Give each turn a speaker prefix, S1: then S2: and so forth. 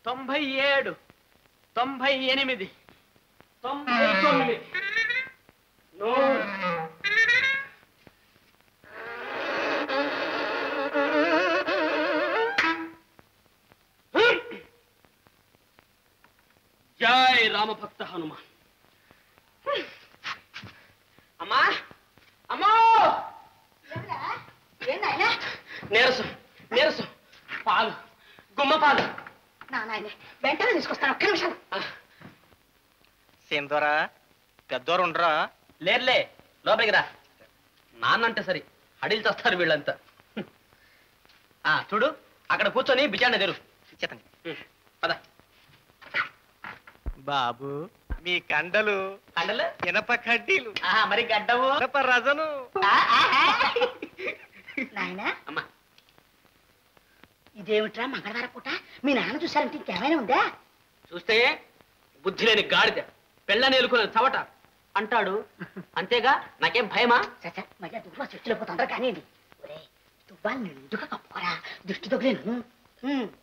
S1: తొంభై ఏడు తొంభై ఎనిమిది తొంభై తొమ్మిది నూరు జై రామభక్త హనుమాన్ అమ్మా అమ్మో నీరసం నీరసం పాలు గుమ్మ పాలు
S2: నా నాయనే వెంటనే తీసుకొస్తాను ఒక్క నిమిషం
S3: సేందోరా పెద్దోరు ఉండరా
S1: లేర్లే లోపలికి రా నాన్నంటే సరి అడిలు చేస్తారు వీళ్ళంతా ఆ చూడు అక్కడ కూర్చొని బిచాండ తెరు
S3: ఇచ్చేతండి
S1: పద
S3: బాబు మీ కండలు
S1: కండలు
S3: ఇనప కడ్డీలు
S1: ఆహా, మరి గడ్డవు
S3: ఇనప రజను
S2: నాయన
S1: అమ్మా
S2: ఇదేమిట్రా మంగళవారం పూట మీ నాన్న చూసారంటే ఇంకేమైనా ఉందా
S1: చూస్తే బుద్ధి లేని గాడిద పెళ్ళని ఎలుకున్న చవట అంటాడు అంతేగా నాకేం భయమా
S2: చచ్చా మళ్ళీ దూరం చెట్టులో పోతుంటారు కానివ్వండి ఒరే తువ్వాలు నిండుగా కప్పుకోరా దిష్టి తగిలేను